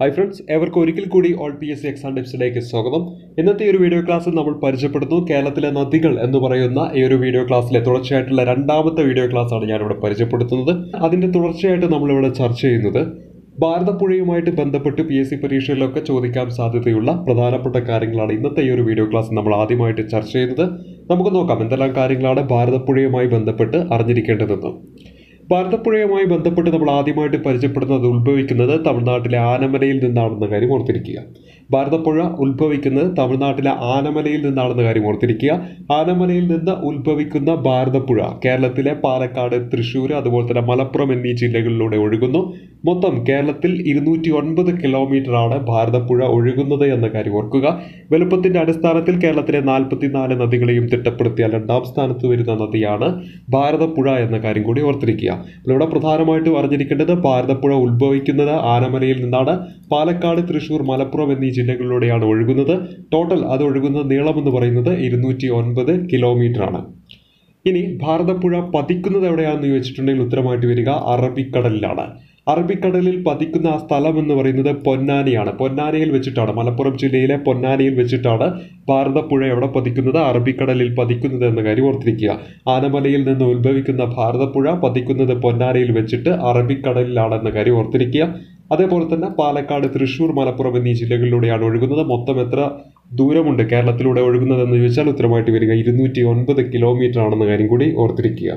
hi friends ഏവർക്കും ഒരിക്കൽ കൂടി all P S C exam ടിപ്സിലേക്ക് സ്വാഗതം ഇന്നത്തെ ഈ ഒരു വീഡിയോ ക്ലാസ്സിൽ നമ്മൾ പരിചയപ്പെടുന്നു കേരളത്തിലെ നദികൾ എന്ന് പറയുന്ന ഈ ഒരു വീഡിയോ ക്ലാസ്സിലെ തുടർച്ചയായിട്ടുള്ള രണ്ടാമത്തെ വീഡിയോ ക്ലാസ്സാണ് ഞാനിവിടെ പരിചയപ്പെടുത്തുന്നത് അതിൻ്റെ തുടർച്ചയായിട്ട് നമ്മളിവിടെ ചർച്ച ചെയ്യുന്നത് ഭാരതപ്പുഴയുമായിട്ട് ബന്ധപ്പെട്ട് പി എസ് സി പരീക്ഷകളിലൊക്കെ ചോദിക്കാൻ സാധ്യതയുള്ള പ്രധാനപ്പെട്ട കാര്യങ്ങളാണ് ഇന്നത്തെ ഈ ഒരു വീഡിയോ ക്ലാസ് നമ്മൾ ആദ്യമായിട്ട് ചർച്ച ചെയ്യുന്നത് നമുക്ക് നോക്കാം എന്തെല്ലാം കാര്യങ്ങളാണ് ഭാരതപ്പുഴയുമായി ബന്ധപ്പെട്ട് അറിഞ്ഞിരിക്കേണ്ടതെന്ന് ഭാരതപ്പുഴയുമായി ബന്ധപ്പെട്ട് നമ്മൾ ആദ്യമായിട്ട് പരിചയപ്പെടുന്നത് ഉത്ഭവിക്കുന്നത് തമിഴ്നാട്ടിലെ ആനമലയിൽ നിന്നാണെന്ന കാര്യം ഓർത്തിരിക്കുക ഭാരതപ്പുഴ ഉത്ഭവിക്കുന്നത് തമിഴ്നാട്ടിലെ ആനമലയിൽ നിന്നാണെന്ന കാര്യം ഓർത്തിരിക്കുക ആനമലയിൽ നിന്ന് ഉത്ഭവിക്കുന്ന ഭാരതപ്പുഴ കേരളത്തിലെ പാലക്കാട് തൃശ്ശൂർ അതുപോലെ തന്നെ മലപ്പുറം എന്നീ ജില്ലകളിലൂടെ ഒഴുകുന്നു മൊത്തം കേരളത്തിൽ ഇരുന്നൂറ്റി ഒൻപത് കിലോമീറ്റർ ആണ് ഭാരതപ്പുഴ ഒഴുകുന്നത് എന്ന കാര്യം ഓർക്കുക വലുപ്പത്തിന്റെ അടിസ്ഥാനത്തിൽ കേരളത്തിലെ നാൽപ്പത്തിനാല് നദികളെയും തിട്ടപ്പെടുത്തിയാൽ രണ്ടാം സ്ഥാനത്ത് വരുന്ന നദിയാണ് ഭാരതപ്പുഴ എന്ന കാര്യം കൂടി ഓർത്തിരിക്കുക അപ്പോൾ ഇവിടെ പ്രധാനമായിട്ടും അറിഞ്ഞിരിക്കേണ്ടത് ഭാരതപ്പുഴ ഉത്ഭവിക്കുന്നത് ആനമലയിൽ നിന്നാണ് പാലക്കാട് തൃശ്ശൂർ മലപ്പുറം എന്നീ ജില്ലകളിലൂടെയാണ് ഒഴുകുന്നത് ടോട്ടൽ അത് ഒഴുകുന്ന നീളം എന്ന് പറയുന്നത് ഇരുന്നൂറ്റി ഒൻപത് കിലോമീറ്റർ ആണ് ഇനി ഭാരതപ്പുഴ പതിക്കുന്നത് എവിടെയാണെന്ന് ചോദിച്ചിട്ടുണ്ടെങ്കിൽ ഉത്തരമായിട്ട് വരിക അറബിക്കടലിലാണ് അറബിക്കടലിൽ പതിക്കുന്ന ആ സ്ഥലം എന്ന് പറയുന്നത് പൊന്നാനിയാണ് പൊന്നാനിയിൽ വെച്ചിട്ടാണ് മലപ്പുറം ജില്ലയിലെ പൊന്നാനിയിൽ വെച്ചിട്ടാണ് ഭാരതപ്പുഴ എവിടെ പതിക്കുന്നത് അറബിക്കടലിൽ പതിക്കുന്നത് എന്ന കാര്യം ഓർത്തിരിക്കുക ആനമലയിൽ നിന്ന് ഉത്ഭവിക്കുന്ന ഭാരതപ്പുഴ പതിക്കുന്നത് പൊന്നാനിയിൽ വെച്ചിട്ട് അറബിക്കടലിലാണെന്ന കാര്യം ഓർത്തിരിക്കുക അതേപോലെ തന്നെ പാലക്കാട് തൃശ്ശൂർ മലപ്പുറം എന്നീ ജില്ലകളിലൂടെയാണ് ഒഴുകുന്നത് മൊത്തം എത്ര ദൂരമുണ്ട് കേരളത്തിലൂടെ ഒഴുകുന്നതെന്ന് ചോദിച്ചാൽ ഉത്തരമായിട്ട് വരിക ഇരുന്നൂറ്റി ഒൻപത് കിലോമീറ്റർ ആണെന്ന കാര്യം കൂടി ഓർത്തിരിക്കുക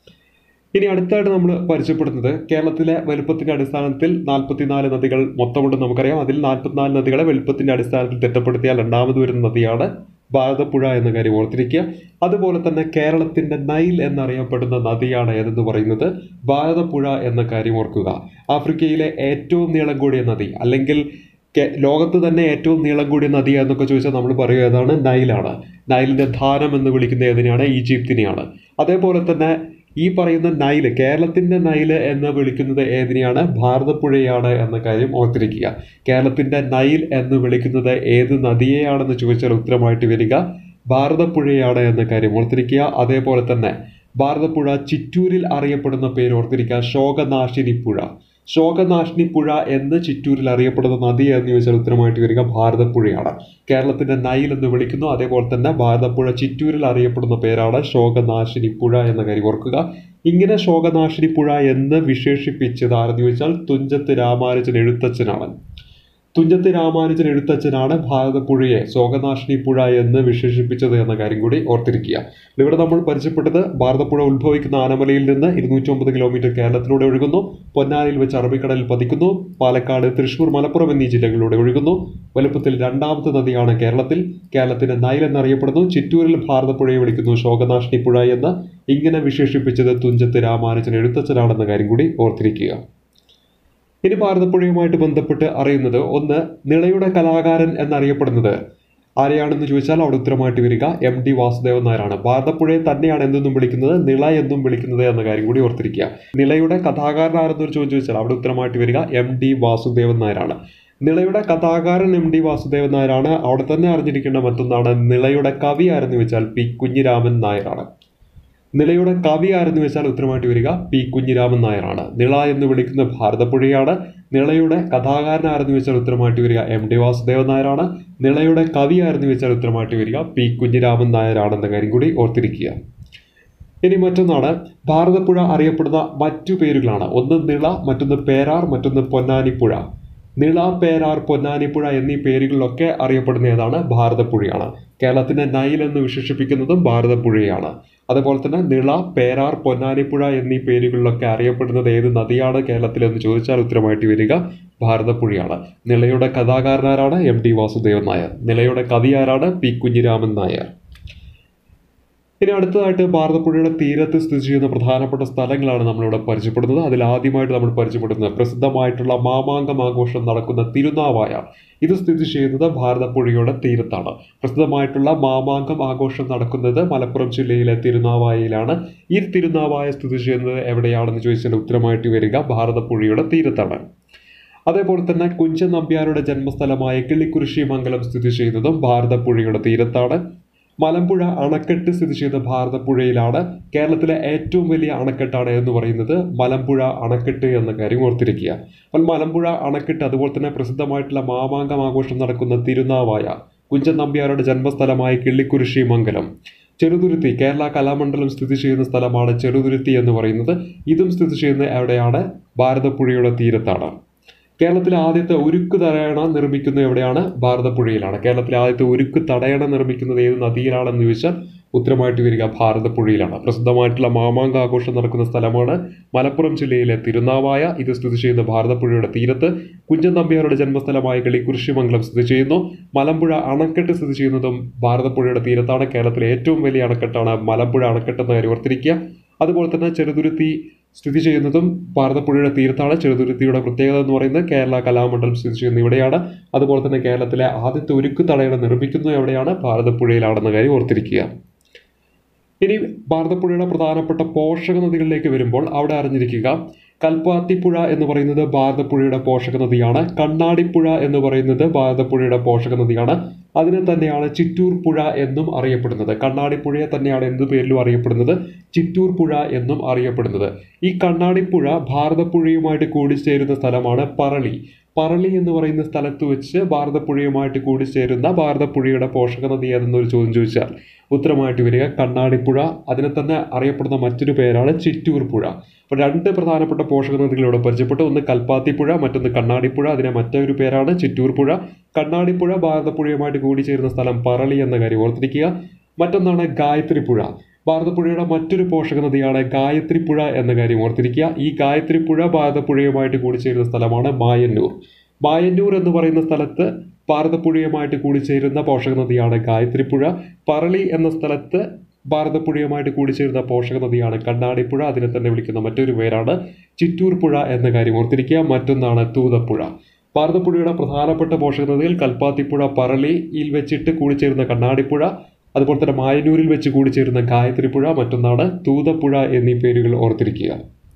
ഇനി അടുത്തായിട്ട് നമ്മൾ പരിചയപ്പെടുന്നത് കേരളത്തിലെ വലുപ്പത്തിന്റെ അടിസ്ഥാനത്തിൽ നാൽപ്പത്തിനാല് നദികൾ മൊത്തമുണ്ടെന്ന് നമുക്കറിയാം അതിൽ നാൽപ്പത്തിനാല് നദികളെ വലുപ്പത്തിന്റെ അടിസ്ഥാനത്തിൽ തിട്ടപ്പെടുത്തിയ രണ്ടാമത് വരുന്ന നദിയാണ് ഭാരതപ്പുഴ എന്ന കാര്യം ഓർത്തിരിക്കുക അതുപോലെ തന്നെ കേരളത്തിന്റെ നൈൽ എന്നറിയപ്പെടുന്ന നദിയാണ് ഏതെന്ന് പറയുന്നത് ഭാരതപ്പുഴ എന്ന കാര്യം ഓർക്കുക ആഫ്രിക്കയിലെ ഏറ്റവും നീളം കൂടിയ നദി അല്ലെങ്കിൽ ലോകത്ത് തന്നെ ഏറ്റവും നീളം കൂടിയ നദി എന്നൊക്കെ ചോദിച്ചാൽ നമ്മൾ പറയുക ഏതാണ് നൈലാണ് നൈലിന്റെ ധാരം എന്ന് വിളിക്കുന്ന ഏതിനെയാണ് ഈജിപ്തിനെയാണ് അതേപോലെ തന്നെ ഈ പറയുന്ന നൈല് കേരളത്തിന്റെ നൈല് എന്ന് വിളിക്കുന്നത് ഏതിനെയാണ് ഭാരതപ്പുഴയാണ് എന്ന കാര്യം ഓർത്തിരിക്കുക കേരളത്തിന്റെ നൈൽ എന്ന് വിളിക്കുന്നത് ഏത് നദിയെയാണെന്ന് ചോദിച്ചാൽ ഉത്തരമായിട്ട് വരിക ഭാരതപ്പുഴയാണ് എന്ന കാര്യം ഓർത്തിരിക്കുക അതേപോലെ തന്നെ ഭാരതപ്പുഴ ചിറ്റൂരിൽ അറിയപ്പെടുന്ന പേര് ഓർത്തിരിക്കുക ശോകനാശിനി പുഴ ശോകനാശിനി പുഴ എന്ന് ചിറ്റൂരിൽ അറിയപ്പെടുന്ന നദി എന്ന് ചോദിച്ചാൽ ഉത്തരമായിട്ട് വരിക ഭാരതപ്പുഴയാണ് കേരളത്തിന്റെ നൈൽ എന്ന് വിളിക്കുന്നു അതേപോലെ തന്നെ ഭാരതപ്പുഴ ചിറ്റൂരിൽ അറിയപ്പെടുന്ന പേരാണ് ശോകനാശിനി പുഴ എന്ന കാര്യം ഓർക്കുക ഇങ്ങനെ ശോകനാശിനി പുഴ എന്ന് വിശേഷിപ്പിച്ചത് ആരെന്ന് ചോദിച്ചാൽ തുഞ്ചത്ത് രാമാനുജൻ എഴുത്തച്ഛനാണ് തുഞ്ചത്ത് രാമാനുജൻ എഴുത്തച്ഛനാണ് ഭാരതപ്പുഴയെ ശോകനാശിനി പുഴ എന്ന് വിശേഷിപ്പിച്ചത് എന്ന കാര്യം കൂടി ഓർത്തിരിക്കുക ഇവിടെ നമ്മൾ പരിചയപ്പെട്ടത് ഭാരതപ്പുഴ ഉത്ഭവിക്കുന്ന ആനമലയിൽ നിന്ന് ഇരുന്നൂറ്റൊമ്പത് കിലോമീറ്റർ കേരളത്തിലൂടെ ഒഴുകുന്നു പൊന്നാനിയിൽ വെച്ച് അറബിക്കടലിൽ പതിക്കുന്നു പാലക്കാട് തൃശൂർ മലപ്പുറം എന്നീ ജില്ലകളിലൂടെ ഒഴുകുന്നു വലുപ്പത്തിൽ രണ്ടാമത്തെ നദിയാണ് കേരളത്തിൽ കേരളത്തിന്റെ നൈൽ എന്നറിയപ്പെടുന്നു ചിറ്റൂരിൽ ഭാരതപ്പുഴയെ വിളിക്കുന്നു ശോകനാശിനി പുഴ എന്ന് ഇങ്ങനെ വിശേഷിപ്പിച്ചത് തുഞ്ചത്ത് രാമാനുജൻ എഴുത്തച്ഛനാണെന്ന കാര്യം കൂടി ഓർത്തിരിക്കുക ഇനി ഭാരതപ്പുഴയുമായിട്ട് ബന്ധപ്പെട്ട് അറിയുന്നത് ഒന്ന് നിളയുടെ കലാകാരൻ എന്നറിയപ്പെടുന്നത് ആരെയാണെന്ന് ചോദിച്ചാൽ അവിടെ ഉത്തരമായിട്ട് വരിക എം ഡി വാസുദേവൻ നായരാണ് ഭാരതപ്പുഴയെ തന്നെയാണ് എന്തെന്നും വിളിക്കുന്നത് നിള എന്നും വിളിക്കുന്നത് എന്ന കാര്യം കൂടി ഓർത്തിരിക്കുക നിളയുടെ കഥാകാരൻ ആരെന്നൊരു ചോദ്യം ചോദിച്ചാൽ അവിടെ ഉത്തരമായിട്ട് വരിക എം ഡി വാസുദേവൻ നായരാണ് നിളയുടെ കഥാകാരൻ എം ഡി വാസുദേവൻ നായരാണ് അവിടെ തന്നെ അറിഞ്ഞിരിക്കേണ്ട മറ്റൊന്നാണ് നിളയുടെ കവി ആരെന്ന് വെച്ചാൽ പി കുഞ്ഞിരാമൻ നായരാണ് നിളയുടെ കവി ആരെന്ന് വെച്ചാൽ ഉത്തരമായിട്ട് വരിക പി കുഞ്ഞിരാമൻ നായരാണ് നിള എന്ന് വിളിക്കുന്ന ഭാരതപ്പുഴയാണ് നിളയുടെ കഥാകാരൻ ആരെന്ന് വെച്ചാൽ ഉത്തരമായിട്ട് വരിക എം ഡി വാസുദേവൻ നായരാണ് നിളയുടെ കവി ആരെന്ന് വെച്ചാൽ ഉത്തരമായിട്ട് വരിക പി കുഞ്ഞിരാമൻ നായരാണെന്ന കാര്യം കൂടി ഓർത്തിരിക്കുക ഇനി മറ്റൊന്നാണ് ഭാരതപ്പുഴ അറിയപ്പെടുന്ന മറ്റു പേരുകളാണ് ഒന്ന് നിള മറ്റൊന്ന് പേരാർ മറ്റൊന്ന് പൊന്നാനിപ്പുഴ നിള പേരാർ പൊന്നാനിപ്പുഴ എന്നീ പേരുകളിലൊക്കെ അറിയപ്പെടുന്ന ഏതാണ് ഭാരതപ്പുഴയാണ് കേരളത്തിന്റെ നൈൽ എന്ന് വിശേഷിപ്പിക്കുന്നതും ഭാരതപ്പുഴയാണ് അതുപോലെ തന്നെ നിള പേരാർ പൊന്നാനിപ്പുഴ എന്നീ പേരുകളിലൊക്കെ അറിയപ്പെടുന്നത് ഏത് നദിയാണ് കേരളത്തിൽ എന്ന് ചോദിച്ചാൽ ഉത്തരമായിട്ട് വരിക ഭാരതപ്പുഴയാണ് നിളയുടെ കഥാകാരനാരാണ് എം ടി വാസുദേവൻ നായർ നിളയുടെ കവി ആരാണ് പി കുഞ്ഞിരാമൻ നായർ ഇനി അടുത്തതായിട്ട് ഭാരതപ്പുഴയുടെ തീരത്ത് സ്ഥിതി ചെയ്യുന്ന പ്രധാനപ്പെട്ട സ്ഥലങ്ങളാണ് നമ്മളിവിടെ പരിചയപ്പെടുന്നത് അതിൽ ആദ്യമായിട്ട് നമ്മൾ പരിചയപ്പെടുന്നത് പ്രസിദ്ധമായിട്ടുള്ള മാമാങ്കം ആഘോഷം നടക്കുന്ന തിരുനാവായ ഇത് സ്ഥിതി ചെയ്യുന്നത് ഭാരതപ്പുഴയുടെ തീരത്താണ് പ്രസിദ്ധമായിട്ടുള്ള മാമാങ്കം ആഘോഷം നടക്കുന്നത് മലപ്പുറം ജില്ലയിലെ തിരുനാവായയിലാണ് ഈ തിരുനാവായ സ്ഥിതി ചെയ്യുന്നത് എവിടെയാണെന്ന് ചോദിച്ചാൽ ഉത്തരമായിട്ട് വരിക ഭാരതപ്പുഴയുടെ തീരത്താണ് അതേപോലെ തന്നെ കുഞ്ചൻ നമ്പ്യാരുടെ ജന്മസ്ഥലമായ കിളിക്കുരിശി മംഗലം സ്ഥിതി ചെയ്യുന്നതും ഭാരതപ്പുഴയുടെ തീരത്താണ് മലമ്പുഴ അണക്കെട്ട് സ്ഥിതി ചെയ്ത ഭാരതപ്പുഴയിലാണ് കേരളത്തിലെ ഏറ്റവും വലിയ അണക്കെട്ടാണ് എന്ന് പറയുന്നത് മലമ്പുഴ അണക്കെട്ട് എന്ന കാര്യം ഓർത്തിരിക്കുക അപ്പോൾ മലമ്പുഴ അണക്കെട്ട് അതുപോലെ തന്നെ പ്രസിദ്ധമായിട്ടുള്ള മാമാങ്കം ആഘോഷം നടക്കുന്ന തിരുനാവായ കുഞ്ചൻ നമ്പ്യാരുടെ ജന്മസ്ഥലമായ കിള്ളിക്കുരിശി മംഗലം ചെറുതുരുത്തി കേരള കലാമണ്ഡലം സ്ഥിതി ചെയ്യുന്ന സ്ഥലമാണ് ചെറുതുരുത്തി എന്ന് പറയുന്നത് ഇതും സ്ഥിതി ചെയ്യുന്നത് എവിടെയാണ് ഭാരതപ്പുഴയുടെ തീരത്താണ് കേരളത്തിലെ ആദ്യത്തെ ഉരുക്ക് തടയണ നിർമ്മിക്കുന്നത് എവിടെയാണ് ഭാരതപ്പുഴയിലാണ് കേരളത്തിലെ ആദ്യത്തെ ഉരുക്ക് തടയണ നിർമ്മിക്കുന്നത് ഏത് നദിയിലാണെന്ന് ചോദിച്ചാൽ ഉത്തരമായിട്ട് വരിക ഭാരതപ്പുഴയിലാണ് പ്രസിദ്ധമായിട്ടുള്ള മാമാങ്ക ആഘോഷം നടക്കുന്ന സ്ഥലമാണ് മലപ്പുറം ജില്ലയിലെ തിരുനാവായ ഇത് സ്ഥിതി ചെയ്യുന്ന ഭാരതപ്പുഴയുടെ തീരത്ത് കുഞ്ചൻ നമ്പ്യാരുടെ ജന്മസ്ഥലമായ കിളിക്കുരിശിമംഗലം സ്ഥിതി ചെയ്യുന്നു മലമ്പുഴ അണക്കെട്ട് സ്ഥിതി ചെയ്യുന്നതും ഭാരതപ്പുഴയുടെ തീരത്താണ് കേരളത്തിലെ ഏറ്റവും വലിയ അണക്കെട്ടാണ് മലമ്പുഴ അണക്കെട്ട് എന്ന കാര്യം ഓർത്തിരിക്കുക അതുപോലെ തന്നെ ചെറുതുരുത്തി സ്ഥിതി ചെയ്യുന്നതും ഭാരതപ്പുഴയുടെ തീരത്താണ് ചെറുതുരുത്തിയുടെ പ്രത്യേകത എന്ന് പറയുന്നത് കേരള കലാമണ്ഡലം സ്ഥിതി ചെയ്യുന്ന ഇവിടെയാണ് അതുപോലെ തന്നെ കേരളത്തിലെ ആദ്യത്തെ ഉരുക്ക് തടയണ നിർമ്മിക്കുന്നത് എവിടെയാണ് ഭാരതപ്പുഴയിലാണെന്ന കാര്യം ഓർത്തിരിക്കുക ഇനി ഭാരതപ്പുഴയുടെ പ്രധാനപ്പെട്ട പോഷക നദികളിലേക്ക് വരുമ്പോൾ അവിടെ അറിഞ്ഞിരിക്കുക കൽപ്പാത്തിപ്പുഴ എന്ന് പറയുന്നത് ഭാരതപ്പുഴയുടെ പോഷക നദിയാണ് കണ്ണാടിപ്പുഴ എന്ന് പറയുന്നത് ഭാരതപ്പുഴയുടെ പോഷക നദിയാണ് അതിനെ തന്നെയാണ് ചിറ്റൂർ പുഴ എന്നും അറിയപ്പെടുന്നത് കണ്ണാടിപ്പുഴയെ തന്നെയാണ് എന്ത് പേരിലും അറിയപ്പെടുന്നത് ചിറ്റൂർ പുഴ എന്നും അറിയപ്പെടുന്നത് ഈ കണ്ണാടിപ്പുഴ ഭാരതപ്പുഴയുമായിട്ട് കൂടിച്ചേരുന്ന സ്ഥലമാണ് പറളി പറളി എന്ന് പറയുന്ന സ്ഥലത്ത് വെച്ച് ഭാരതപ്പുഴയുമായിട്ട് കൂടിച്ചേരുന്ന ഭാരതപ്പുഴയുടെ പോഷക നദി ഏതെന്നൊരു ചോദ്യം ചോദിച്ചാൽ ഉത്തരമായിട്ട് വരിക കണ്ണാടിപ്പുഴ അതിനെ തന്നെ അറിയപ്പെടുന്ന മറ്റൊരു പേരാണ് ചിറ്റൂർ പുഴ അപ്പോൾ രണ്ട് പ്രധാനപ്പെട്ട പോഷക നദികളോട് പരിചയപ്പെട്ടു ഒന്ന് കൽപ്പാത്തിപ്പുഴ മറ്റൊന്ന് കണ്ണാടിപ്പുഴ അതിനെ മറ്റൊരു പേരാണ് ചിറ്റൂർ പുഴ കണ്ണാടിപ്പുഴ ഭാരതപ്പുഴയുമായിട്ട് കൂടിച്ചേരുന്ന സ്ഥലം പറളി എന്ന കാര്യം ഓർത്തിരിക്കുക മറ്റൊന്നാണ് ഗായത്രി പുഴ ഭാരതപ്പുഴയുടെ മറ്റൊരു പോഷക നദിയാണ് ഗായത്രി പുഴ എന്ന കാര്യം ഓർത്തിരിക്കുക ഈ ഗായത്രി പുഴ ഭാരതപ്പുഴയുമായിട്ട് കൂടിച്ചേരുന്ന സ്ഥലമാണ് മായന്നൂർ മായന്നൂർ എന്ന് പറയുന്ന സ്ഥലത്ത് ഭാരതപ്പുഴയുമായിട്ട് കൂടിച്ചേരുന്ന പോഷക നദിയാണ് ഗായത്രി പുഴ പറളി എന്ന സ്ഥലത്ത് ഭാരതപ്പുഴയുമായിട്ട് കൂടിച്ചേരുന്ന പോഷക നദിയാണ് കണ്ണാടിപ്പുഴ അതിനെ തന്നെ വിളിക്കുന്ന മറ്റൊരു പേരാണ് ചിറ്റൂർ പുഴ എന്ന കാര്യം ഓർത്തിരിക്കുക മറ്റൊന്നാണ് തൂതപ്പുഴ ഭാരതപ്പുഴയുടെ പ്രധാനപ്പെട്ട പോഷക നദികൾ കൽപ്പാത്തിപ്പുഴ പറളിയിൽ വെച്ചിട്ട് കൂടിച്ചേരുന്ന കണ്ണാടിപ്പുഴ അതുപോലെ തന്നെ മായന്നൂരിൽ വെച്ച് കൂടിച്ചേരുന്ന ഗായത്രി പുഴ മറ്റൊന്നാണ് തൂതപ്പുഴ എന്നീ പേരുകൾ ഓർത്തിരിക്കുക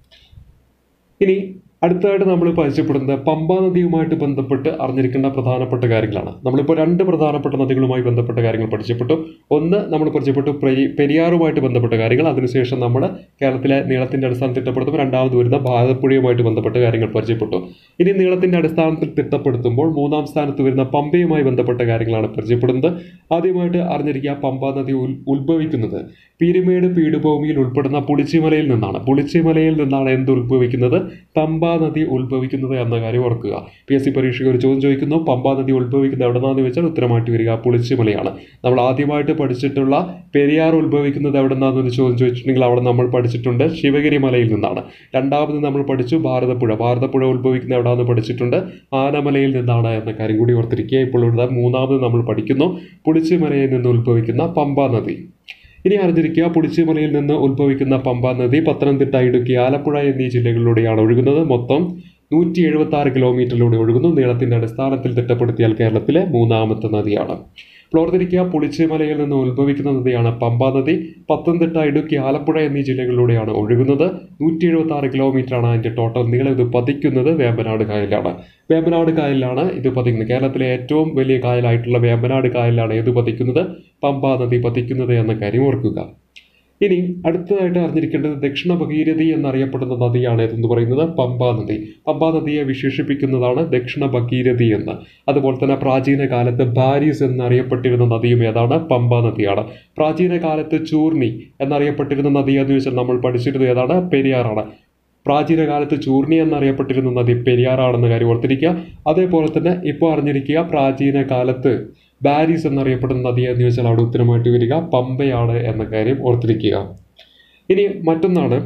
ഇനി അടുത്തതായിട്ട് നമ്മൾ പരിചയപ്പെടുന്നത് പമ്പാ നദിയുമായിട്ട് ബന്ധപ്പെട്ട് അറിഞ്ഞിരിക്കേണ്ട പ്രധാനപ്പെട്ട കാര്യങ്ങളാണ് നമ്മളിപ്പോൾ രണ്ട് പ്രധാനപ്പെട്ട നദികളുമായി ബന്ധപ്പെട്ട കാര്യങ്ങൾ പരിചയപ്പെട്ടു ഒന്ന് നമ്മൾ പരിചയപ്പെട്ടു പെരി- പെരിയാറുമായിട്ട് ബന്ധപ്പെട്ട കാര്യങ്ങൾ അതിനുശേഷം നമ്മൾ കേരളത്തിലെ നീളത്തിന്റെ അടിസ്ഥാനത്തിൽ തിട്ടപ്പെടുത്തുമ്പോൾ രണ്ടാമത് വരുന്ന ഭാരതപ്പുഴയുമായിട്ട് ബന്ധപ്പെട്ട കാര്യങ്ങൾ പരിചയപ്പെട്ടു ഇനി നീളത്തിന്റെ അടിസ്ഥാനത്തിൽ തിട്ടപ്പെടുത്തുമ്പോൾ മൂന്നാം സ്ഥാനത്ത് വരുന്ന പമ്പയുമായി ബന്ധപ്പെട്ട കാര്യങ്ങളാണ് പരിചയപ്പെടുന്നത് ആദ്യമായിട്ട് അറിഞ്ഞിരിക്കുക പമ്പ നദി ഉൽ- ഉത്ഭവിക്കുന്നത് പീരുമേട് പീഠഭൂമിയിൽ ഉൾപ്പെടുന്ന പുളിച്ചിമലയിൽ നിന്നാണ് പുളിച്ചിമലയിൽ നിന്നാണ് എന്ത് ഉത്ഭവിക്കുന്നത് പമ്പ നദി ഉത്ഭവിക്കുന്നത് എന്ന കാര്യം ഓർക്കുക പി എസ് സി പരീക്ഷയ്ക്ക് ഒരു ചോദ്യം ചോദിക്കുന്നു പമ്പ നദി ഉത്ഭവിക്കുന്നത് എവിടെ നിന്നാന്ന് വെച്ചാൽ ഉത്തരമായിട്ട് വരിക പുളിച്ചിമലയാണ് നമ്മൾ ആദ്യമായിട്ട് പഠിച്ചിട്ടുള്ള പെരിയാർ ഉത്ഭവിക്കുന്നത് എവിടെ നിന്നാന്നൊരു ചോദ്യം ചോദിച്ചിട്ടുണ്ടെങ്കിൽ അവിടെ നമ്മൾ പഠിച്ചിട്ടുണ്ട് ശിവഗിരി മലയിൽ നിന്നാണ് രണ്ടാമത് നമ്മൾ പഠിച്ചു ഭാരതപ്പുഴ ഭാരതപ്പുഴ ഉത്ഭവിക്കുന്നത് എവിടെയാണെന്ന് പഠിച്ചിട്ടുണ്ട് ആനമലയിൽ നിന്നാണ് എന്ന കാര്യം കൂടി ഓർത്തിരിക്കുക ഇപ്പോൾ ഇവിടെ മൂന്നാമത് നമ്മൾ പഠിക്കുന്നു പുളിച്ചിമലയിൽ നിന്ന് ഉത്ഭവിക്കുന്ന പമ്പ നദി ഇനി അറിഞ്ഞിരിക്കുക പുളിച്ചിമലയിൽ നിന്ന് ഉത്ഭവിക്കുന്ന പമ്പ നദി പത്തനംതിട്ട ഇടുക്കി ആലപ്പുഴ എന്നീ ജില്ലകളിലൂടെയാണ് ഒഴുകുന്നത് മൊത്തം നൂറ്റി എഴുപത്തി ആറ് കിലോമീറ്ററിലൂടെ ഒഴുകുന്നു നീളത്തിന്റെ അടിസ്ഥാനത്തിൽ തിട്ടപ്പെടുത്തിയാൽ കേരളത്തിലെ മൂന്നാമത്തെ നദിയാണ് ഇപ്പോൾ ഓർത്തിരിക്കുക പുളിച്ചിമലയിൽ നിന്ന് ഉത്ഭവിക്കുന്ന നദിയാണ് പമ്പ നദി പത്തനംതിട്ട ഇടുക്കി ആലപ്പുഴ എന്നീ ജില്ലകളിലൂടെയാണ് ഒഴുകുന്നത് നൂറ്റി എഴുപത്തി ആറ് കിലോമീറ്ററാണ് അതിൻ്റെ ടോട്ടൽ നീളം ഇത് പതിക്കുന്നത് വേമ്പനാട് കായലിലാണ് വേമ്പനാട് കായലിലാണ് ഇത് പതിക്കുന്നത് കേരളത്തിലെ ഏറ്റവും വലിയ കായലായിട്ടുള്ള വേമ്പനാട് കായലിലാണ് ഇത് പതിക്കുന്നത് പമ്പ നദി പതിക്കുന്നത് എന്ന കാര്യം ഓർക്കുക ഇനി അടുത്തതായിട്ട് അറിഞ്ഞിരിക്കേണ്ടത് ദക്ഷിണ ഭഗീരഥി എന്നറിയപ്പെടുന്ന നദിയാണ് ഇതെന്ന് പറയുന്നത് പമ്പാ നദി പമ്പാ നദിയെ വിശേഷിപ്പിക്കുന്നതാണ് ദക്ഷിണ ഭഗീരഥി എന്ന് അതുപോലെ തന്നെ പ്രാചീന കാലത്ത് ബാരിസ് എന്നറിയപ്പെട്ടിരുന്ന നദിയും ഏതാണ് പമ്പാ നദിയാണ് പ്രാചീന കാലത്ത് ചൂർണി എന്നറിയപ്പെട്ടിരുന്ന നദി എന്ന് വെച്ചാൽ നമ്മൾ പഠിച്ചിരുന്നത് ഏതാണ് പെരിയാറാണ് പ്രാചീന കാലത്ത് ചൂർണി എന്നറിയപ്പെട്ടിരുന്ന നദി പെരിയാറാണെന്ന കാര്യം ഓർത്തിരിക്കുക അതേപോലെ തന്നെ ഇപ്പോൾ അറിഞ്ഞിരിക്കുക പ്രാചീന കാലത്ത് ബാരിസ് എന്നറിയപ്പെടുന്ന നദി എന്ന് വെച്ചാൽ അവിടെ ഉത്തരമായിട്ട് വരിക പമ്പയാണ് എന്ന കാര്യം ഓർത്തിരിക്കുക ഇനി മറ്റൊന്നാണ്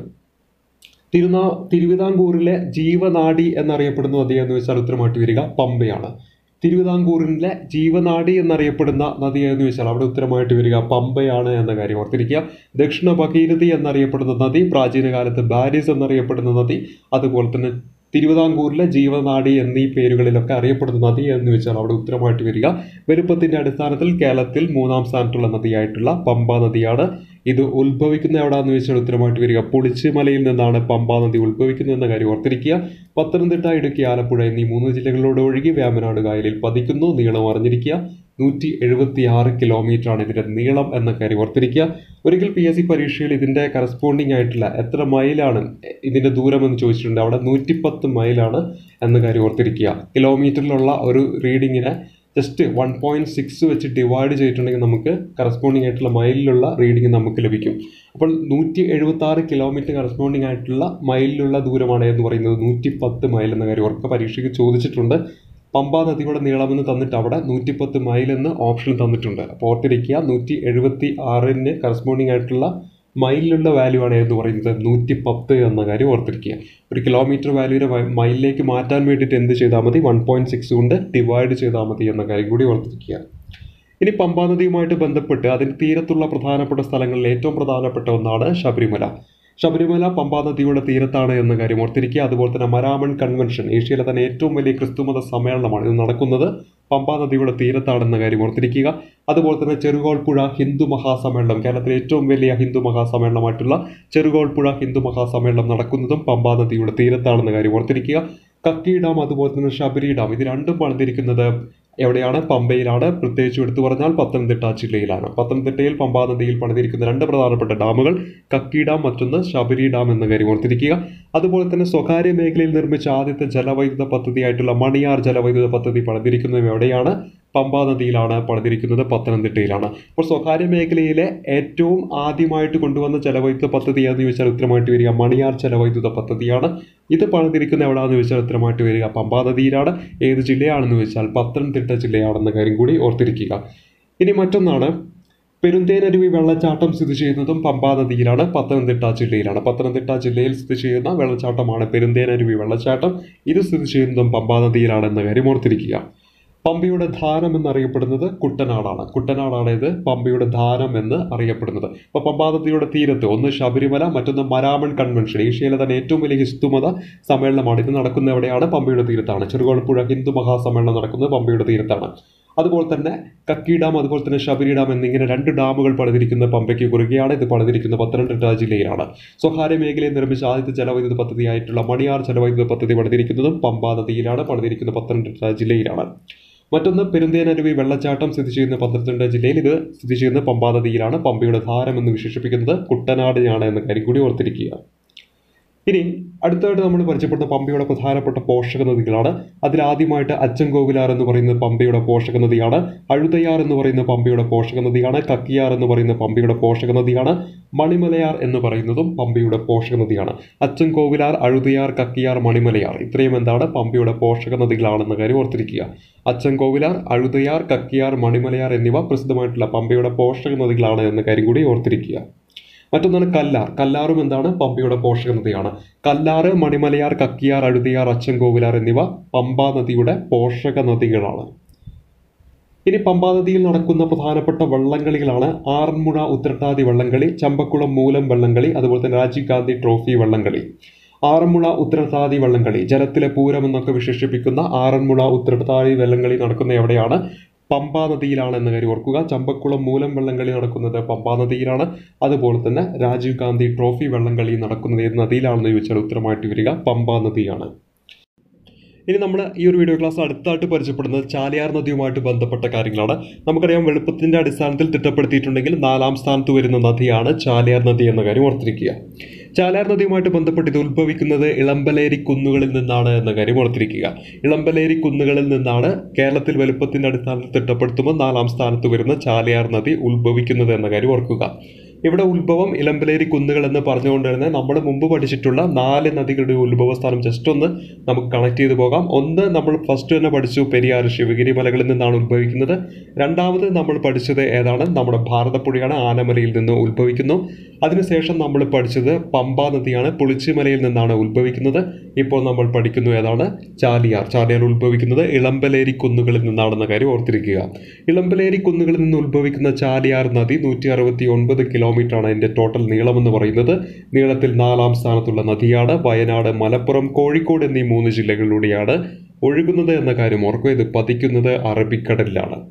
തിരുനാ തിരുവിതാംകൂറിലെ ജീവനാഡി എന്നറിയപ്പെടുന്ന നദി എന്ന് വെച്ചാൽ ഉത്തരമായിട്ട് വരിക പമ്പയാണ് തിരുവിതാംകൂറിലെ ജീവനാഡി എന്നറിയപ്പെടുന്ന നദി എന്ന് വെച്ചാൽ അവിടെ ഉത്തരമായിട്ട് വരിക പമ്പയാണ് എന്ന കാര്യം ഓർത്തിരിക്കുക ദക്ഷിണ ഭഗീരഥി എന്നറിയപ്പെടുന്ന നദി പ്രാചീന കാലത്ത് ബാരിസ് എന്നറിയപ്പെടുന്ന നദി അതുപോലെ തന്നെ തിരുവിതാംകൂറിലെ ജീവനാഡി എന്നീ പേരുകളിലൊക്കെ അറിയപ്പെടുന്ന നദി എന്ന് വെച്ചാൽ അവിടെ ഉത്തരമായിട്ട് വരിക വലുപ്പത്തിന്റെ അടിസ്ഥാനത്തിൽ കേരളത്തിൽ മൂന്നാം സ്ഥാനത്തുള്ള നദിയായിട്ടുള്ള പമ്പ നദിയാണ് ഇത് ഉത്ഭവിക്കുന്ന എവിടാന്ന് വെച്ചാൽ ഉത്തരമായിട്ട് വരിക പുളിച്ചിമലയിൽ നിന്നാണ് പമ്പാ നദി ഉത്ഭവിക്കുന്നത് എന്ന കാര്യം ഓർത്തിരിക്കുക പത്തനംതിട്ട ഇടുക്കി ആലപ്പുഴ എന്നീ മൂന്ന് ജില്ലകളിലൂടെ ഒഴുകി വേമ്പനാട് കായലിൽ പതിക്കുന്നു നീളം അറിഞ്ഞിരിക്കുക നൂറ്റി എഴുപത്തി ആറ് കിലോമീറ്ററാണ് ഇതിൻ്റെ നീളം എന്ന കാര്യം ഓർത്തിരിക്കുക ഒരിക്കൽ പി എസ് സി പരീക്ഷയിൽ ഇതിൻ്റെ കറസ്പോണ്ടിങ് ആയിട്ടുള്ള എത്ര മൈലാണ് ഇതിൻ്റെ ദൂരം എന്ന് ചോദിച്ചിട്ടുണ്ട് അവിടെ നൂറ്റിപ്പത്ത് മൈലാണ് എന്ന കാര്യം ഓർത്തിരിക്കുക കിലോമീറ്ററിലുള്ള ഒരു റീഡിങ്ങിനെ ജസ്റ്റ് വൺ പോയിന്റ് സിക്സ് വെച്ച് ഡിവൈഡ് ചെയ്തിട്ടുണ്ടെങ്കിൽ നമുക്ക് കറസ്പോണ്ടിങ് ആയിട്ടുള്ള മൈലിലുള്ള റീഡിംഗ് നമുക്ക് ലഭിക്കും അപ്പോൾ നൂറ്റി എഴുപത്തി ആറ് കിലോമീറ്റർ കറസ്പോണ്ടിങ് ആയിട്ടുള്ള മൈലിലുള്ള ദൂരമാണ് എന്ന് പറയുന്നത് നൂറ്റി പത്ത് മൈൽ എന്ന കാര്യം ഓർക്കുക പരീക്ഷയ്ക്ക് ചോദിച്ചിട്ടുണ്ട് പമ്പ നദിയുടെ നീളമെന്ന് തന്നിട്ട് അവിടെ നൂറ്റിപ്പത്ത് മൈൽ എന്ന് ഓപ്ഷൻ തന്നിട്ടുണ്ട് അപ്പോൾ ഓർത്തിരിക്കുക നൂറ്റി എഴുപത്തി ആറിന് കറസ്പോണ്ടിങ് ആയിട്ടുള്ള മൈലിലുള്ള വാല്യൂ ആണ് എന്ന് പറയുന്നത് നൂറ്റി പത്ത് എന്ന കാര്യം ഓർത്തിരിക്കുക ഒരു കിലോമീറ്റർ വാല്യൂവിനെ മൈലിലേക്ക് മാറ്റാൻ വേണ്ടിയിട്ട് എന്ത് ചെയ്താൽ മതി വൺ പോയിന്റ് സിക്സ് കൊണ്ട് ഡിവൈഡ് ചെയ്താൽ മതി എന്ന കാര്യം കൂടി ഓർത്തിരിക്കുക ഇനി പമ്പാ നദിയുമായിട്ട് ബന്ധപ്പെട്ട് അതിന് തീരത്തുള്ള പ്രധാനപ്പെട്ട സ്ഥലങ്ങളിൽ ഏറ്റവും പ്രധാനപ്പെട്ട ഒന്നാണ് ശബരിമല ശബരിമല പമ്പാ നദിയുടെ തീരത്താണ് എന്ന കാര്യം ഓർത്തിരിക്കുക അതുപോലെ തന്നെ മരാമൺ കൺവെൻഷൻ ഏഷ്യയിലെ തന്നെ ഏറ്റവും വലിയ ക്രിസ്തുമത സമ്മേളനമാണ് ഇത് നടക്കുന്നത് പമ്പാ നദിയുടെ തീരത്താണെന്ന കാര്യം ഓർത്തിരിക്കുക അതുപോലെ തന്നെ ചെറുകോൾപ്പുഴ ഹിന്ദു മഹാസമ്മേളനം കേരളത്തിലെ ഏറ്റവും വലിയ ഹിന്ദു മഹാസമ്മേളനമായിട്ടുള്ള ചെറുകോൾപ്പുഴ ഹിന്ദു മഹാസമ്മേളനം നടക്കുന്നതും പമ്പാ നദിയുടെ തീരത്താണെന്ന കാര്യം ഓർത്തിരിക്കുക കക്കി ഡാം അതുപോലെ തന്നെ ശബരി ഡാം ഇത് രണ്ടും പണിതിരിക്കുന്നത് എവിടെയാണ് പമ്പയിലാണ് പ്രത്യേകിച്ച് എടുത്തു പറഞ്ഞാൽ പത്തനംതിട്ട ജില്ലയിലാണ് പത്തനംതിട്ടയിൽ പമ്പാ നദിയിൽ പണിതിരിക്കുന്ന രണ്ട് പ്രധാനപ്പെട്ട ഡാമുകൾ കക്കി ഡാം മറ്റൊന്ന് ശബരി ഡാം എന്ന കാര്യം ഓർത്തിരിക്കുക അതുപോലെ തന്നെ സ്വകാര്യ മേഖലയിൽ നിർമ്മിച്ച ആദ്യത്തെ ജലവൈദ്യുത പദ്ധതിയായിട്ടുള്ള മണിയാർ ജലവൈദ്യുത പദ്ധതി പണിതിരിക്കുന്നത് എവിടെയാണ് പമ്പാ നദിയിലാണ് പണിതിരിക്കുന്നത് പത്തനംതിട്ടയിലാണ് അപ്പോൾ സ്വകാര്യ മേഖലയിലെ ഏറ്റവും ആദ്യമായിട്ട് കൊണ്ടുവന്ന ജലവൈദ്യുത പദ്ധതി എന്ന് ചോദിച്ചാൽ ഉത്തരമായിട്ട് വരിക മണിയാർ ജലവൈദ്യുത പദ്ധതിയാണ് ഇത് പണിതിരിക്കുന്ന എവിടെയാണെന്ന് ചോദിച്ചാൽ ഉത്തരമായിട്ട് വരിക പമ്പാ നദിയിലാണ് ഏത് ജില്ലയാണെന്ന് ചോദിച്ചാൽ പത്തനംതിട്ട ജില്ലയാണെന്ന കാര്യം കൂടി ഓർത്തിരിക്കുക ഇനി മറ്റൊന്നാണ് പെരുന്തേനരുവി വെള്ളച്ചാട്ടം സ്ഥിതി ചെയ്യുന്നതും പമ്പാ നദിയിലാണ് പത്തനംതിട്ട ജില്ലയിലാണ് പത്തനംതിട്ട ജില്ലയിൽ സ്ഥിതി ചെയ്യുന്ന വെള്ളച്ചാട്ടമാണ് പെരുന്തേനരുവി വെള്ളച്ചാട്ടം ഇത് സ്ഥിതി ചെയ്യുന്നതും പമ്പാ നദിയിലാണ് എന്ന കാര്യം ഓർത്തിരിക്കുക പമ്പയുടെ ധാനം എന്നറിയപ്പെടുന്നത് കുട്ടനാടാണ് കുട്ടനാടാണ് ഇത് പമ്പയുടെ ധാനം എന്ന് അറിയപ്പെടുന്നത് അപ്പോൾ പമ്പാ നദിയുടെ തീരത്ത് ഒന്ന് ശബരിമല മറ്റൊന്ന് മരാമൺ കൺവെൻഷൻ ഏഷ്യയിലെ തന്നെ ഏറ്റവും വലിയ ഹിന്ദുമത സമ്മേളനമാണ് ഇത് നടക്കുന്ന എവിടെയാണ് പമ്പയുടെ തീരത്താണ് ചെറുകോൾപ്പുഴ ഹിന്ദു മഹാസമ്മേളനം നടക്കുന്നത് പമ്പയുടെ തീരത്താണ് അതുപോലെ തന്നെ കക്കി ഡാം അതുപോലെ തന്നെ ശബരി ഡാം എന്നിങ്ങനെ രണ്ട് ഡാമുകൾ പണിതിരിക്കുന്ന പമ്പയ്ക്ക് കുറുകെയാണ് ഇത് പണിതിരിക്കുന്ന പത്തനംതിട്ട ജില്ലയിലാണ് സ്വകാര്യ മേഖലയിൽ നിർമ്മിച്ച ആദ്യത്തെ ജലവൈദ്യുത പദ്ധതിയായിട്ടുള്ള മണിയാർ ജലവൈദ്യുത പദ്ധതി പണിതിരിക്കുന്നതും പമ്പാ നദിയിലാണ് പണിതിരിക്കുന്ന പത്തനംതിട്ട ജില്ലയിലാണ് മറ്റൊന്ന് പെരുന്തേനരുവി വെള്ളച്ചാട്ടം സ്ഥിതി ചെയ്യുന്ന പത്തനംതിട്ട ജില്ലയിൽ ഇത് സ്ഥിതി ചെയ്യുന്ന പമ്പാ നദിയിലാണ് പമ്പയുടെ ധാരം എന്ന് വിശേഷിപ്പിക്കുന്നത് കുട്ടനാടിനാണ് എന്ന കാര്യം കൂടി ഓർത്തിരിക്കുക ഇനി അടുത്തായിട്ട് നമ്മൾ പരിചയപ്പെടുന്ന പമ്പയുടെ പ്രധാനപ്പെട്ട പോഷക നദികളാണ് അതിൽ ആദ്യമായിട്ട് അച്ചൻകോവിലാർ എന്ന് പറയുന്ന പമ്പയുടെ പോഷക നദിയാണ് അഴുതയാർ എന്ന് പറയുന്ന പമ്പയുടെ പോഷക നദിയാണ് കക്കിയാർ എന്ന് പറയുന്ന പമ്പയുടെ പോഷക നദിയാണ് മണിമലയാർ എന്ന് പറയുന്നതും പമ്പയുടെ പോഷക നദിയാണ് അച്ചൻകോവിലാർ അഴുതയാർ കക്കിയാർ മണിമലയാർ ഇത്രയും എന്താണ് പമ്പയുടെ പോഷക നദികളാണെന്ന കാര്യം ഓർത്തിരിക്കുക അച്ചൻകോവിലാർ അഴുതയാർ കക്കിയാർ മണിമലയാർ എന്നിവ പ്രസിദ്ധമായിട്ടുള്ള പമ്പയുടെ പോഷക നദികളാണ് എന്ന കാര്യം കൂടി ഓർത്തിരിക്കുക മറ്റൊന്നാണ് കല്ലാർ കല്ലാറും എന്താണ് പമ്പയുടെ പോഷക നദിയാണ് കല്ലാറ് മണിമലയാർ കക്കിയാർ അഴുതിയാർ അച്ചൻകോവിലാർ എന്നിവ പമ്പാ നദിയുടെ പോഷക നദികളാണ് ഇനി പമ്പാ നദിയിൽ നടക്കുന്ന പ്രധാനപ്പെട്ട വള്ളംകളികളാണ് ആറന്മുള ഉത്രട്ടാതി വള്ളംകളി ചമ്പക്കുളം മൂലം വള്ളംകളി അതുപോലെ തന്നെ രാജീവ് ഗാന്ധി ട്രോഫി വള്ളംകളി ആറന്മുള ഉത്രട്ടാതി വള്ളംകളി ജലത്തിലെ പൂരം എന്നൊക്കെ വിശേഷിപ്പിക്കുന്ന ആറന്മുള ഉത്രട്ടാതി വള്ളംകളി നടക്കുന്ന എവിടെയാണ് പമ്പാ നദിയിലാണ് എന്ന കാര്യം ഓർക്കുക ചമ്പക്കുളം മൂലം വള്ളംകളി നടക്കുന്നത് പമ്പാ നദിയിലാണ് അതുപോലെ തന്നെ രാജീവ് ഗാന്ധി ട്രോഫി വള്ളംകളി നടക്കുന്നത് ഏത് നദിയിലാണെന്ന് ചോദിച്ചാൽ ഉത്തരമായിട്ട് വരിക പമ്പാ നദിയാണ് ഇനി നമ്മൾ ഈ ഒരു വീഡിയോ ക്ലാസ് അടുത്തായിട്ട് പരിചയപ്പെടുന്നത് ചാലിയാർ നദിയുമായിട്ട് ബന്ധപ്പെട്ട കാര്യങ്ങളാണ് നമുക്കറിയാം വെളുപ്പത്തിന്റെ അടിസ്ഥാനത്തിൽ തിട്ടപ്പെടുത്തിയിട്ടുണ്ടെങ്കിൽ നാലാം സ്ഥാനത്ത് വരുന്ന നദിയാണ് ചാലിയാർ നദി എന്ന കാര്യം ഓർത്തിരിക്കുക ചാലിയാർ നദിയുമായിട്ട് ബന്ധപ്പെട്ട് ഇത് ഉത്ഭവിക്കുന്നത് ഇളമ്പലേരി കുന്നുകളിൽ നിന്നാണ് എന്ന കാര്യം ഓർത്തിരിക്കുക ഇളമ്പലേരി കുന്നുകളിൽ നിന്നാണ് കേരളത്തിൽ വലുപ്പത്തിന്റെ അടിസ്ഥാനത്തിൽ തിട്ടപ്പെടുത്തുമ്പോൾ നാലാം സ്ഥാനത്ത് വരുന്ന ചാലിയാർ നദി ഉത്ഭവിക്കുന്നത് എന്ന കാര്യം ഓർക്കുക ഇവിടെ ഉത്ഭവം ഇളമ്പലേരി കുന്നുകൾ എന്ന് പറഞ്ഞുകൊണ്ട് തന്നെ നമ്മൾ മുമ്പ് പഠിച്ചിട്ടുള്ള നാല് നദികളുടെ ഉത്ഭവസ്ഥാനം ജസ്റ്റ് ഒന്ന് നമുക്ക് കണക്ട് ചെയ്ത് പോകാം ഒന്ന് നമ്മൾ ഫസ്റ്റ് തന്നെ പഠിച്ചു പെരിയാർ ശിവഗിരി മലകളിൽ നിന്നാണ് ഉത്ഭവിക്കുന്നത് രണ്ടാമത് നമ്മൾ പഠിച്ചത് ഏതാണ് നമ്മുടെ ഭാരതപ്പുഴയാണ് ആനമലയിൽ നിന്ന് ഉത്ഭവിക്കുന്നു അതിനുശേഷം നമ്മൾ പഠിച്ചത് പമ്പ നദിയാണ് പുളിച്ചിമലയിൽ നിന്നാണ് ഉത്ഭവിക്കുന്നത് ഇപ്പോൾ നമ്മൾ പഠിക്കുന്നു ഏതാണ് ചാലിയാർ ചാലിയാർ ഉത്ഭവിക്കുന്നത് ഇളമ്പലേരി കുന്നുകളിൽ നിന്നാണെന്ന കാര്യം ഓർത്തിരിക്കുക ഇളമ്പലേരി കുന്നുകളിൽ നിന്ന് ഉത്ഭവിക്കുന്ന ചാലിയാർ നദി നൂറ്റി അറുപത്തി ഒൻപത് കിലോമീറ്റർ ആണ് അതിൻ്റെ ടോട്ടൽ നീളമെന്ന് പറയുന്നത് നീളത്തിൽ നാലാം സ്ഥാനത്തുള്ള നദിയാണ് വയനാട് മലപ്പുറം കോഴിക്കോട് എന്നീ മൂന്ന് ജില്ലകളിലൂടെയാണ് ഒഴുകുന്നത് എന്ന കാര്യം ഓർക്കുക ഇത് പതിക്കുന്നത് അറബിക്കടലിലാണ്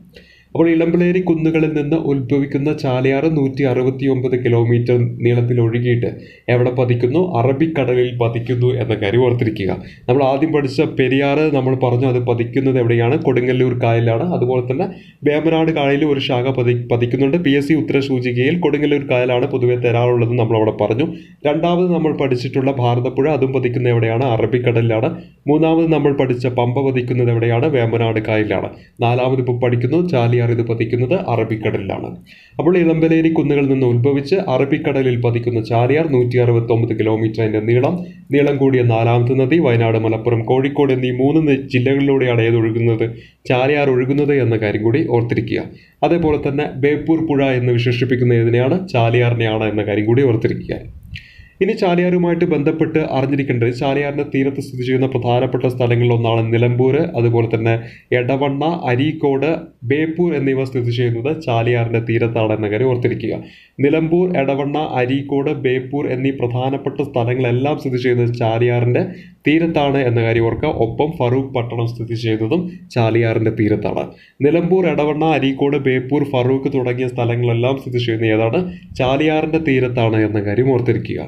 അപ്പോൾ ഇളമ്പലേരി കുന്നുകളിൽ നിന്ന് ഉത്ഭവിക്കുന്ന ചാലിയാർ നൂറ്റി അറുപത്തി ഒമ്പത് കിലോമീറ്റർ നീളത്തിൽ ഒഴുകിയിട്ട് എവിടെ പതിക്കുന്നു അറബിക്കടലിൽ പതിക്കുന്നു എന്ന കാര്യം ഓർത്തിരിക്കുക നമ്മൾ ആദ്യം പഠിച്ച പെരിയാറ് നമ്മൾ പറഞ്ഞു അത് പതിക്കുന്നത് എവിടെയാണ് കൊടുങ്ങല്ലൂർ കായലാണ് അതുപോലെ തന്നെ വേമ്പനാട് കായലിൽ ഒരു ശാഖ പതി പതിക്കുന്നുണ്ട് പി എസ് സി ഉത്തരസൂചികയിൽ കൊടുങ്ങല്ലൂർ കായലാണ് പൊതുവെ തരാറുള്ളത് നമ്മൾ അവിടെ പറഞ്ഞു രണ്ടാമത് നമ്മൾ പഠിച്ചിട്ടുള്ള ഭാരതപ്പുഴ അതും പതിക്കുന്ന എവിടെയാണ് അറബിക്കടലിലാണ് മൂന്നാമത് നമ്മൾ പഠിച്ച പമ്പ പതിക്കുന്നത് എവിടെയാണ് വേമ്പനാട് കായലിലാണ് നാലാമത് ഇപ്പോൾ പഠിക്കുന്നു ചാലിയാർ ഇത് പതിക്കുന്നത് അറബിക്കടലിലാണ് അപ്പോൾ ഇളമ്പലേരി കുന്നുകളിൽ നിന്ന് ഉത്ഭവിച്ച് അറബിക്കടലിൽ പതിക്കുന്ന ചാലിയാർ നൂറ്റി അറുപത്തി ഒമ്പത് കിലോമീറ്ററിന്റെ നീളം നീളം കൂടിയ നാലാമത്തെ നദി വയനാട് മലപ്പുറം കോഴിക്കോട് എന്നീ മൂന്ന് ന- ജില്ലകളിലൂടെയാണ് ഏത് ഒഴുകുന്നത് ചാലിയാർ ഒഴുകുന്നത് എന്ന കാര്യം കൂടി ഓർത്തിരിക്കുക അതേപോലെ തന്നെ ബേപ്പൂർ പുഴ എന്ന് വിശേഷിപ്പിക്കുന്ന ഏതിനെയാണ് ചാലിയാറിനെയാണ് എന്ന കാര്യം കൂടി ഓർത്തിരിക്കുക ഇനി ചാലിയാറുമായിട്ട് ബന്ധപ്പെട്ട് അറിഞ്ഞിരിക്കേണ്ടത് ചാലിയാറിന്റെ തീരത്ത് സ്ഥിതി ചെയ്യുന്ന പ്രധാനപ്പെട്ട സ്ഥലങ്ങളിൽ ഒന്നാണ് നിലമ്പൂർ അതുപോലെ തന്നെ എടവണ്ണ അരീക്കോട് ബേപ്പൂർ എന്നിവ സ്ഥിതി ചെയ്യുന്നത് ചാലിയാറിന്റെ തീരത്താണ് എന്ന കാര്യം ഓർത്തിരിക്കുക നിലമ്പൂർ എടവണ്ണ അരീക്കോട് ബേപ്പൂർ എന്നീ പ്രധാനപ്പെട്ട സ്ഥലങ്ങളെല്ലാം സ്ഥിതി ചെയ്യുന്നത് ചാലിയാറിന്റെ തീരത്താണ് എന്ന കാര്യം ഓർക്കുക ഒപ്പം ഫറൂഖ് പട്ടണം സ്ഥിതി ചെയ്യുന്നതും ചാലിയാറിന്റെ തീരത്താണ് നിലമ്പൂർ എടവണ്ണ അരീക്കോട് ബേപ്പൂർ ഫറൂഖ് തുടങ്ങിയ സ്ഥലങ്ങളെല്ലാം സ്ഥിതി ചെയ്യുന്ന ഏതാണ് ചാലിയാറിന്റെ തീരത്താണ് എന്ന കാര്യം ഓർത്തിരിക്കുക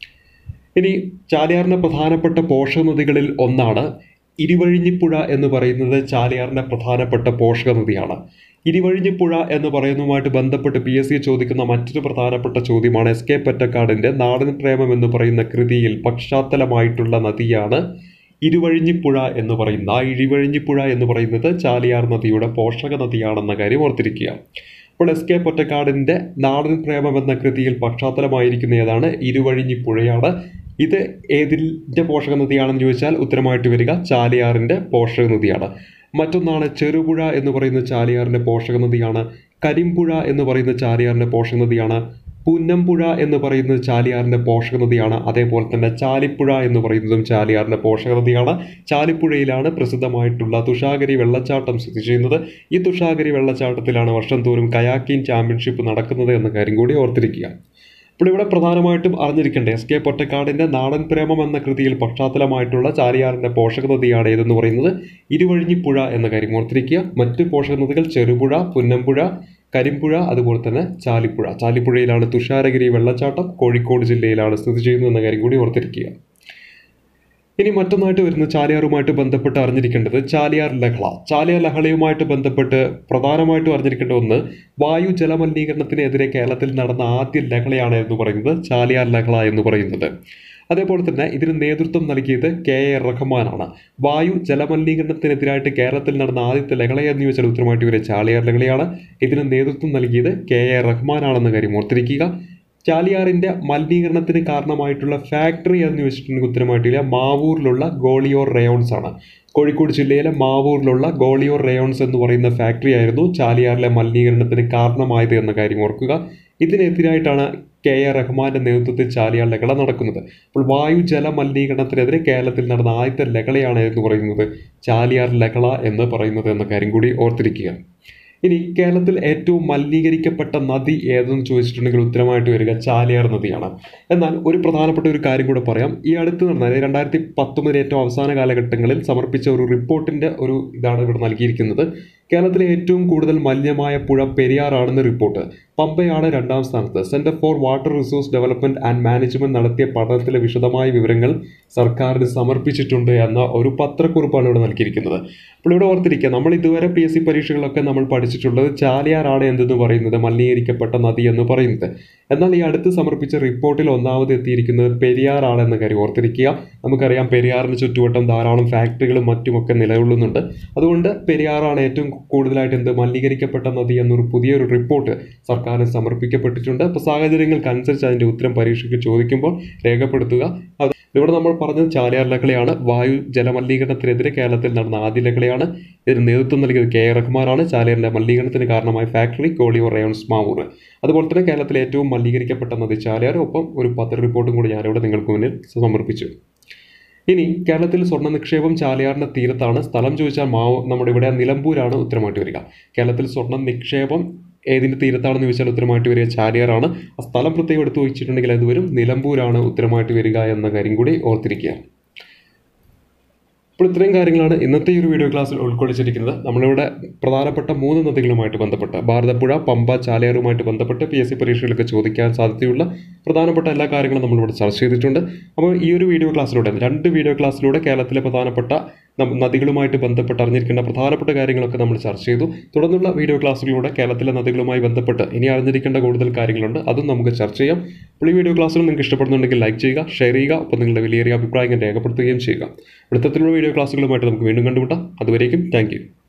ഇനി ചാലിയാറിന്റെ പ്രധാനപ്പെട്ട പോഷക നദികളിൽ ഒന്നാണ് ഇരുവഴിഞ്ഞിപ്പുഴ എന്ന് പറയുന്നത് ചാലിയാറിന്റെ പ്രധാനപ്പെട്ട പോഷക നദിയാണ് ഇരുവഴിഞ്ഞിപ്പുഴ എന്ന് പറയുന്നതുമായിട്ട് ബന്ധപ്പെട്ട് പി എസ് സി ചോദിക്കുന്ന മറ്റൊരു പ്രധാനപ്പെട്ട ചോദ്യമാണ് എസ് കെ പൊറ്റക്കാടിന്റെ നാടൻ പ്രേമം എന്ന് പറയുന്ന കൃതിയിൽ പശ്ചാത്തലമായിട്ടുള്ള നദിയാണ് ഇരുവഴിഞ്ഞിപ്പുഴ എന്ന് പറയുന്ന ആ ഇരുവഴിഞ്ഞിപ്പുഴ എന്ന് പറയുന്നത് ചാലിയാർ നദിയുടെ പോഷക നദിയാണെന്ന കാര്യം ഓർത്തിരിക്കുക അപ്പോൾ എസ് കെ പൊറ്റക്കാടിന്റെ നാടൻ പ്രേമം എന്ന കൃതിയിൽ പശ്ചാത്തലമായിരിക്കുന്ന ഏതാണ് ഇരുവഴിഞ്ഞിപ്പുഴയാണ് ഇത് ഏതിൻ്റെ പോഷക നദിയാണെന്ന് ചോദിച്ചാൽ ഉത്തരമായിട്ട് വരിക ചാലിയാറിന്റെ പോഷക നദിയാണ് മറ്റൊന്നാണ് ചെറുപുഴ എന്ന് പറയുന്ന ചാലിയാറിന്റെ പോഷക നദിയാണ് കരിമ്പുഴ എന്ന് പറയുന്ന ചാലിയാറിന്റെ പോഷക നദിയാണ് പുന്നമ്പുഴ എന്ന് പറയുന്നത് ചാലിയാറിന്റെ പോഷക നദിയാണ് അതേപോലെ തന്നെ ചാലിപ്പുഴ എന്ന് പറയുന്നതും ചാലിയാറിന്റെ പോഷക നദിയാണ് ചാലിപ്പുഴയിലാണ് പ്രസിദ്ധമായിട്ടുള്ള തുഷാഗരി വെള്ളച്ചാട്ടം സ്ഥിതി ചെയ്യുന്നത് ഈ തുഷാഗരി വെള്ളച്ചാട്ടത്തിലാണ് വർഷം തോറും കയാക്കിംഗ് ചാമ്പ്യൻഷിപ്പ് നടക്കുന്നത് എന്ന കാര്യം കൂടി ഓർത്തിരിക്കുക അപ്പോൾ ഇവിടെ പ്രധാനമായിട്ടും അറിഞ്ഞിരിക്കേണ്ടത് എസ് കെ പൊറ്റക്കാടിന്റെ നാടൻ പ്രേമം എന്ന കൃതിയിൽ പശ്ചാത്തലമായിട്ടുള്ള ചാലിയാറിന്റെ പോഷക നദിയാണ് ഏതെന്ന് പറയുന്നത് ഇരുവഴിഞ്ഞിപ്പുഴ എന്ന കാര്യം ഓർത്തിരിക്കുക മറ്റ് പോഷക നദികൾ ചെറുപുഴ പുന്നമ്പുഴ കരിമ്പുഴ അതുപോലെ തന്നെ ചാലിപ്പുഴ ചാലിപ്പുഴയിലാണ് തുഷാരഗിരി വെള്ളച്ചാട്ടം കോഴിക്കോട് ജില്ലയിലാണ് സ്ഥിതി ചെയ്യുന്നത് എന്ന കാര്യം കൂടി ഓർത്തിരിക്കുക ഇനി മറ്റൊന്നായിട്ട് വരുന്ന ചാലിയാറുമായിട്ട് ബന്ധപ്പെട്ട് അറിഞ്ഞിരിക്കേണ്ടത് ചാലിയാർ ലഹള ചാലിയാർ ലഹളയുമായിട്ട് ബന്ധപ്പെട്ട് പ്രധാനമായിട്ടും അറിഞ്ഞിരിക്കേണ്ട ഒന്ന് വായു ജലമലിനീകരണത്തിനെതിരെ കേരളത്തിൽ നടന്ന ആദ്യ ലഹളയാണ് എന്ന് പറയുന്നത് ചാലിയാർ ലഹള എന്ന് പറയുന്നത് അതേപോലെ തന്നെ ഇതിന് നേതൃത്വം നൽകിയത് കെ എ റഹ്മാനാണ് വായു ജലമലിനീകരണത്തിനെതിരായിട്ട് കേരളത്തിൽ നടന്ന ആദ്യത്തെ ലഹള എന്ന് ചോദിച്ചാൽ ഉത്തരമായിട്ട് ഇവരെ ചാലിയാർ ലഹളയാണ് ഇതിന് നേതൃത്വം നൽകിയത് കെ എ റഹ്മാനാണെന്ന കാര്യം ഓർത്തിരിക്കുക ചാലിയാറിന്റെ മലിനീകരണത്തിന് കാരണമായിട്ടുള്ള ഫാക്ടറി എന്ന് ചോദിച്ചിട്ടുണ്ടെങ്കിൽ ഉത്തരമായിട്ടില്ല മാവൂരിലുള്ള ഗോളിയോർ റയോൺസ് ആണ് കോഴിക്കോട് ജില്ലയിലെ മാവൂരിലുള്ള ഗോളിയോർ റയോൺസ് എന്ന് പറയുന്ന ഫാക്ടറി ആയിരുന്നു ചാലിയാറിലെ മലിനീകരണത്തിന് കാരണമായത് എന്ന കാര്യം ഓർക്കുക ഇതിനെതിരായിട്ടാണ് കെ എ റഹ്മാന്റെ നേതൃത്വത്തിൽ ചാലിയാർ ലഹള നടക്കുന്നത് അപ്പോൾ വായു ജല മലിനീകരണത്തിനെതിരെ കേരളത്തിൽ നടന്ന ആദ്യത്തെ ലഹളയാണ് എന്ന് പറയുന്നത് ചാലിയാർ ലഹള എന്ന് പറയുന്നത് എന്ന കാര്യം കൂടി ഓർത്തിരിക്കുക ഇനി കേരളത്തിൽ ഏറ്റവും മലിനീകരിക്കപ്പെട്ട നദി ഏതെന്ന് ചോദിച്ചിട്ടുണ്ടെങ്കിൽ ഉത്തരമായിട്ട് വരിക ചാലിയാർ നദിയാണ് എന്നാൽ ഒരു പ്രധാനപ്പെട്ട ഒരു കാര്യം കൂടെ പറയാം ഈ അടുത്ത് നടന്ന അതായത് രണ്ടായിരത്തി പത്തൊമ്പതിലെ ഏറ്റവും അവസാന കാലഘട്ടങ്ങളിൽ സമർപ്പിച്ച ഒരു റിപ്പോർട്ടിന്റെ ഒരു ഇതാണ് ഇവിടെ നൽകിയിരിക്കുന്നത് കേരളത്തിലെ ഏറ്റവും കൂടുതൽ മലിനമായ പുഴ പെരിയാറാണെന്ന് റിപ്പോർട്ട് പമ്പയാണ് രണ്ടാം സ്ഥാനത്ത് centre for water resource development and management നടത്തിയ പഠനത്തിലെ വിശദമായ വിവരങ്ങൾ സർക്കാരിന് സമർപ്പിച്ചിട്ടുണ്ട് എന്ന ഒരു പത്രക്കുറിപ്പാണ് ഇവിടെ നൽകിയിരിക്കുന്നത് അപ്പോൾ ഇവിടെ ഓർത്തിരിക്കുക നമ്മൾ ഇതുവരെ പി എസ് സി പരീക്ഷകളൊക്കെ നമ്മൾ പഠിച്ചിട്ടുള്ളത് ചാലിയാറാണ് എന്തെന്ന് പറയുന്നത് മലിനീകരിക്കപ്പെട്ട നദി എന്ന് പറയുന്നത് എന്നാൽ ഈ അടുത്ത് സമർപ്പിച്ച റിപ്പോർട്ടിൽ ഒന്നാമത് എത്തിയിരിക്കുന്നത് പെരിയാറാണ് എന്ന കാര്യം ഓർത്തിരിക്കുക നമുക്കറിയാം പെരിയാറിന് ചുറ്റുവട്ടം ധാരാളം ഫാക്ടറികളും മറ്റുമൊക്കെ നിലകൊള്ളുന്നുണ്ട് അതുകൊണ്ട് പെരിയാറാണ് ഏറ്റവും കൂടുതലായിട്ട് എന്ത് മലിനീകരിക്കപ്പെട്ട നദി എന്നൊരു പുതിയൊരു റിപ്പോർട്ട് സർക്കാരിന് സമർപ്പിക്കപ്പെട്ടിട്ടുണ്ട് അപ്പോൾ സാഹചര്യങ്ങൾക്കനുസരിച്ച് അതിൻ്റെ ഉത്തരം പരീക്ഷയ്ക്ക് ചോദിക്കുമ്പോൾ രേഖപ്പെടുത്തുക അത് ഇവിടെ നമ്മൾ പറഞ്ഞത് ചാലിയാർ ലഹളയാണ് വായു ജലമലിനീകരണത്തിനെതിരെ കേരളത്തിൽ നടന്ന ആദ്യ ലഹളയാണ് ഇതിന് നേതൃത്വം നൽകിയത് കെ എ റഹ്മാനാണ് ചാലിയാറിന്റെ മലിനീകരണത്തിന് കാരണമായ ഫാക്ടറി കോളിയോ റയോൺസ് മാവൂർ അതുപോലെ തന്നെ കേരളത്തിലെ ഏറ്റവും മലിനീകരിക്കപ്പെട്ട നദി ചാലിയാർ ഒപ്പം ഒരു പത്ര റിപ്പോർട്ടും കൂടി ഞാനിവിടെ നിങ്ങൾക്ക് മുന്നിൽ സമർപ്പിച്ചു ഇനി കേരളത്തിൽ സ്വർണ്ണ നിക്ഷേപം ചാലിയാറിന്റെ തീരത്താണ് സ്ഥലം ചോദിച്ചാൽ മാവ് നമ്മുടെ ഇവിടെ നിലമ്പൂരാണ് ഉത്തരമായിട്ട് വരിക കേരളത്തിൽ സ്വർണ്ണ നിക്ഷേപം ഏതിന്റെ തീരത്താണെന്ന് ചോദിച്ചാൽ ഉത്തരമായിട്ട് വരിക ചാലിയാറാണ് ആ സ്ഥലം പ്രത്യേകം എടുത്തു വെച്ചിട്ടുണ്ടെങ്കിൽ അത് വരും നിലമ്പൂരാണ് ഉത്തരമായിട്ട് വരിക എന്ന കാര്യം കൂടി ഓർത്തിരിക്കുക അപ്പോൾ ഇത്രയും കാര്യങ്ങളാണ് ഇന്നത്തെ ഈ ഒരു വീഡിയോ ക്ലാസ്സിൽ ഉൾക്കൊള്ളിച്ചിരിക്കുന്നത് നമ്മളിവിടെ പ്രധാനപ്പെട്ട മൂന്ന് നദികളുമായിട്ട് ബന്ധപ്പെട്ട് ഭാരതപ്പുഴ പമ്പ ചാലിയാറുമായിട്ട് ബന്ധപ്പെട്ട് പി എസ് സി പരീക്ഷകളൊക്കെ ചോദിക്കാൻ സാധ്യതയുള്ള പ്രധാനപ്പെട്ട എല്ലാ കാര്യങ്ങളും നമ്മളിവിടെ ചർച്ച ചെയ്തിട്ടുണ്ട് അപ്പോൾ ഈ ഒരു വീഡിയോ ക്ലാസ്സിലൂടെ രണ്ട് വീഡിയോ ക്ലാസ്സിലൂടെ കേരളത്തിലെ പ്രധാനപ്പെട്ട നം- നദികളുമായിട്ട് ബന്ധപ്പെട്ട് അറിഞ്ഞിരിക്കേണ്ട പ്രധാനപ്പെട്ട കാര്യങ്ങളൊക്കെ നമ്മൾ ചർച്ച ചെയ്തു തുടർന്നുള്ള വീഡിയോ ക്ലാസ്സുകളിലൂടെ കേരളത്തിലെ നദികളുമായി ബന്ധപ്പെട്ട് ഇനി അറിഞ്ഞിരിക്കേണ്ട കൂടുതൽ കാര്യങ്ങളുണ്ട് അതും നമുക്ക് ചർച്ച ചെയ്യാം അപ്പോൾ ഈ വീഡിയോ ക്ലാസ്സുകൾ നിങ്ങൾക്ക് ഇഷ്ടപ്പെടുന്നുണ്ടെങ്കിൽ ലൈക്ക് ചെയ്യുക ഷെയർ ചെയ്യുക ഒപ്പം നിങ്ങളുടെ വിലയേറിയ അഭിപ്രായങ്ങൾ രേഖപ്പെടുത്തുകയും ചെയ്യുക അടുത്തത്തിലുള്ള വീഡിയോ ക്ലാസ്സുകളുമായിട്ട് നമുക്ക് വീണ്ടും കണ്ടുമുട്ടാം അതുവരേക്കും താങ്ക്